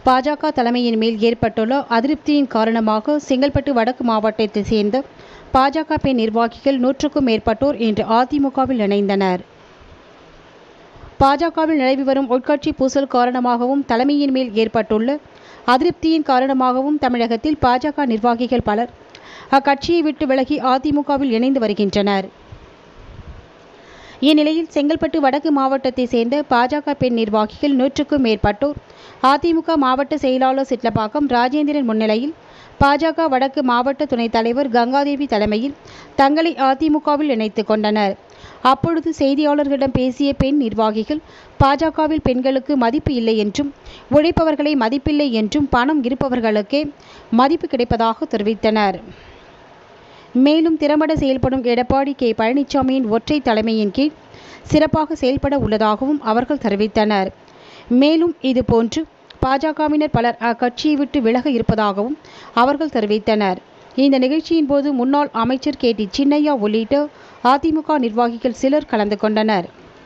பாஜக தலைமையின் மேல் ஏற்பட்டுள்ள அதிருப்தியின் காரணமாக செங்கல்பட்டு வடக்கு மாவட்டத்தைச் சேர்ந்த பாஜக பெண் நிர்வாகிகள் நூற்றுக்கும் மேற்பட்டோர் இன்று அதிமுகவில் இணைந்தனர் பாஜகவில் நிலவி வரும் உட்கட்சி பூசல் காரணமாகவும் தலைமையின் மேல் ஏற்பட்டுள்ள அதிருப்தியின் காரணமாகவும் தமிழகத்தில் பாஜக நிர்வாகிகள் பலர் அக்கட்சியை விட்டு விலகி அதிமுகவில் இணைந்து வருகின்றனர் இந்நிலையில் செங்கல்பட்டு வடக்கு மாவட்டத்தைச் சேர்ந்த பாஜக பெண் நிர்வாகிகள் நூற்றுக்கும் மேற்பட்டோர் அதிமுக மாவட்ட செயலாளர் சிட்லப்பாக்கம் ராஜேந்திரன் முன்னிலையில் பாஜக வடக்கு மாவட்ட துணைத் தலைவர் கங்காதேவி தலைமையில் தங்களை அதிமுகவில் இணைத்துக் கொண்டனர் அப்பொழுது செய்தியாளர்களிடம் பேசிய பெண் நிர்வாகிகள் பாஜகவில் பெண்களுக்கு மதிப்பு இல்லை என்றும் உழைப்பவர்களை மதிப்பில்லை என்றும் பணம் இருப்பவர்களுக்கே மதிப்பு கிடைப்பதாக தெரிவித்தனர் மேலும் திறம்பட செயல்படும் எடப்பாடி கே பழனிசாமியின் ஒற்றை தலைமையின் கீழ் சிறப்பாக செயல்பட உள்ளதாகவும் அவர்கள் தெரிவித்தனர் மேலும் இதுபோன்று பாஜகவினர் பலர் அக்கட்சியை விட்டு விலக இருப்பதாகவும் அவர்கள் தெரிவித்தனர் இந்த நிகழ்ச்சியின் போது முன்னாள் அமைச்சர் கே டி சின்னையா உள்ளிட்ட அதிமுக நிர்வாகிகள் சிலர் கலந்து கொண்டனர்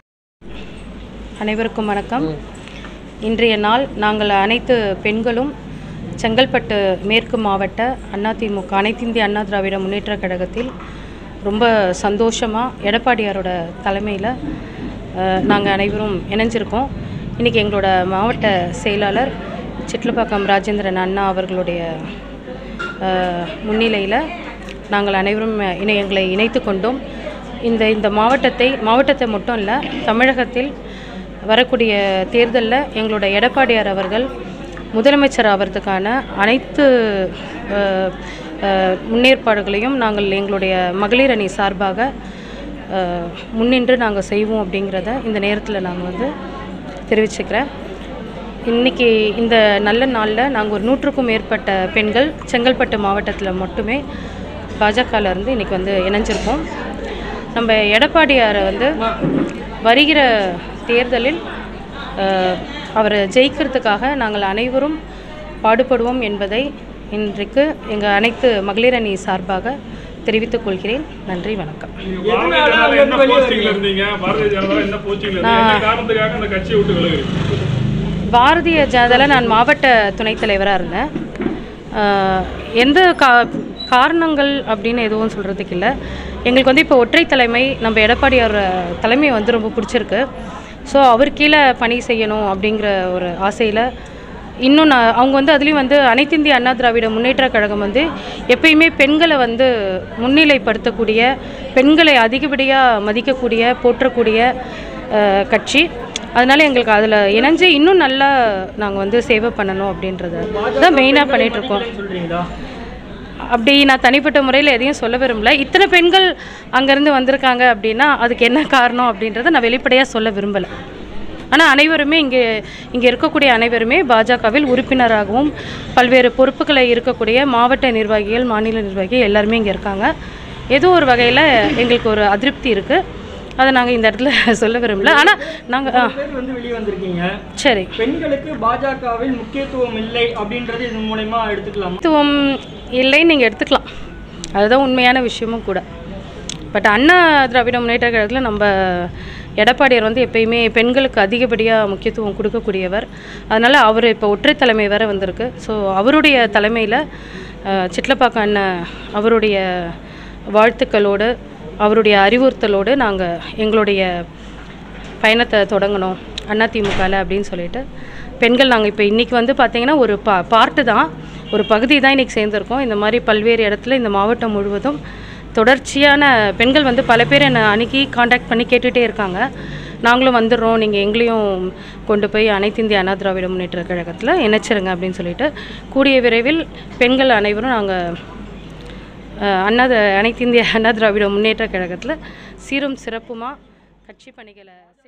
அனைவருக்கும் வணக்கம் இன்றைய நாள் நாங்கள் அனைத்து பெண்களும் செங்கல்பட்டு மேற்கு மாவட்ட அதிமுக அனைத்து இந்திய அண்ணா திராவிட முன்னேற்ற கழகத்தில் ரொம்ப சந்தோஷமாக எடப்பாடியாரோட தலைமையில் நாங்கள் அனைவரும் இணைஞ்சிருக்கோம் இன்றைக்கி எங்களோட மாவட்ட செயலாளர் சிட்லப்பாக்கம் ராஜேந்திரன் அண்ணா அவர்களுடைய முன்னிலையில் நாங்கள் அனைவரும் இணை எங்களை இணைத்து கொண்டோம் இந்த இந்த மாவட்டத்தை மாவட்டத்தை மட்டும் இல்லை தமிழகத்தில் வரக்கூடிய தேர்தலில் எங்களோட எடப்பாடியார் அவர்கள் முதலமைச்சர் ஆவறதுக்கான அனைத்து அஹ், அஹ், முன்னேற்பாடுகளையும் நாங்கள் எங்களுடைய மகளிர் அணி சார்பாக அஹ், முன்னின்று நாங்கள் செய்வோம் அப்படிங்கிறத இந்த நேரத்தில் நாங்கள் வந்து தெரிவிச்சுக்கிறேன் இன்றைக்கி இந்த நல்ல நாளில் நாங்கள் ஒரு நூற்றுக்கும் மேற்பட்ட பெண்கள் செங்கல்பட்டு மாவட்டத்தில் மட்டுமே பாஜகலேருந்து இன்றைக்கி வந்து இணைஞ்சிருக்கோம் நம்ம எடப்பாடியாரை வந்து வருகிற தேர்தலில் அஹ், அவர் ஜெயிக்கிறதுக்காக நாங்கள் அனைவரும் பாடுபடுவோம் என்பதை இன்றைக்கு எங்கள் அனைத்து மகளிர் அணி சார்பாக தெரிவித்துக் கொள்கிறேன் நன்றி வணக்கம் பாரதிய ஜனதா என்ன போஸ்டிங்ல இருந்தீங்க பாரதிய ஜனதா என்ன போஸ்டிங்ல இருந்தீங்க என்ன காரணத்துக்காக அந்த கட்சியை விட்டு விலகுறீங்க பாரதிய ஜனதாவில் நான் மாவட்ட துணைத் தலைவராக இருந்தேன் ஆஹ் எந்த கா காரணங்கள் அப்படின்னு எதுவும் சொல்கிறதுக்கு இல்லை எங்களுக்கு வந்து இப்போ ஒற்றை தலைமை நம்ம எடப்பாடியார் தலைமை வந்து ரொம்ப பிடிச்சிருக்கு ஸோ அவர் கீழே பணி செய்யணும் அப்படிங்கிற ஒரு ஆசையில் இன்னும் நான் அவங்க வந்து அதுலேயும் வந்து அனைத்து இந்திய அண்ணா திராவிட முன்னேற்ற கழகம் வந்து எப்பயுமே பெண்களை வந்து முன்னிலைப்படுத்தக்கூடிய பெண்களை அதிகப்படியாக மதிக்கக்கூடிய போற்றக்கூடிய அஹ், கட்சி அதனால எங்களுக்கு அதில் இணைஞ்சு இன்னும் நல்லா நாங்கள் வந்து சேவை பண்ணணும் அப்படின்றத தான் மெயினாக பண்ணிகிட்ருக்கோம் சொல்றீங்களா அப்படி நான் தனிப்பட்ட முறையில் எதையும் சொல்ல விரும்பல இத்தனை பெண்கள் அங்கேருந்து வந்திருக்காங்க அப்படின்னா அதுக்கு என்ன காரணம் அப்படின்றத நான் வெளிப்படையாக சொல்ல விரும்பலை ஆனால் அனைவருமே இங்கே இங்கே இருக்கக்கூடிய அனைவருமே பாஜகவில் உறுப்பினராகவும் பல்வேறு பொறுப்புகளை இருக்கக்கூடிய மாவட்ட நிர்வாகிகள் மாநில நிர்வாகிகள் எல்லாருமே இங்கே இருக்காங்க ஏதோ ஒரு வகையில் எங்களுக்கு ஒரு அதிருப்தி இருக்குது அதை நாங்கள் இந்த இடத்துல சொல்ல விரும்பல ஆனால் நாங்கள் ஆ பேர் வந்து வெளியே வந்திருக்கீங்க சரி பெண்களுக்கு பாஜகவில் முக்கியத்துவம் இல்லை அப்படின்றது இது மூலயமா எடுத்துக்கலாம் முக்கியத்துவம் இல்லைன்னு நீங்கள் எடுத்துக்கலாம் அதுதான் உண்மையான விஷயமும் கூட பட் அண்ணா திராவிட முன்னேற்ற கழகத்தில் நம்ம எடப்பாடியார் வந்து எப்பயுமே பெண்களுக்கு அதிகப்படியாக முக்கியத்துவம் கொடுக்கக்கூடியவர் அதனால் அவர் இப்போ ஒற்றை தலைமை வேற வந்திருக்கு ஸோ அவருடைய தலைமையில் சிட்லப்பாக்கம் அண்ணன் அவருடைய வாழ்த்துக்களோடு அவருடைய அறிவுறுத்தலோடு நாங்கள் எங்களுடைய பயணத்தை தொடங்கணும் அதிமுகவில் அப்படின்னு சொல்லிட்டு பெண்கள் நாங்கள் இப்போ இன்றைக்கி வந்து பார்த்திங்கன்னா ஒரு பா பார்ட்டு தான் ஒரு பகுதி தான் இன்றைக்கி சேர்ந்துருக்கோம் இந்த மாதிரி பல்வேறு இடத்துல இந்த மாவட்டம் முழுவதும் தொடர்ச்சியான பெண்கள் வந்து பல பேர் என்னை அணுகி காண்டாக்ட் பண்ணி கேட்டுகிட்டே இருக்காங்க நாங்களும் வந்துடுறோம் நீங்கள் எங்களையும் கொண்டு போய் அனைத்து இந்திய அண்ணா திராவிட முன்னேற்ற கழகத்தில் இணைச்சிருங்க அப்படின்னு சொல்லிட்டு கூடிய விரைவில் பெண்கள் அனைவரும் நாங்கள் அண்ணா த- அனைத்து இந்திய அண்ணா திராவிட முன்னேற்ற கழகத்தில் சீரும் சிறப்புமாக கட்சி பணிகளை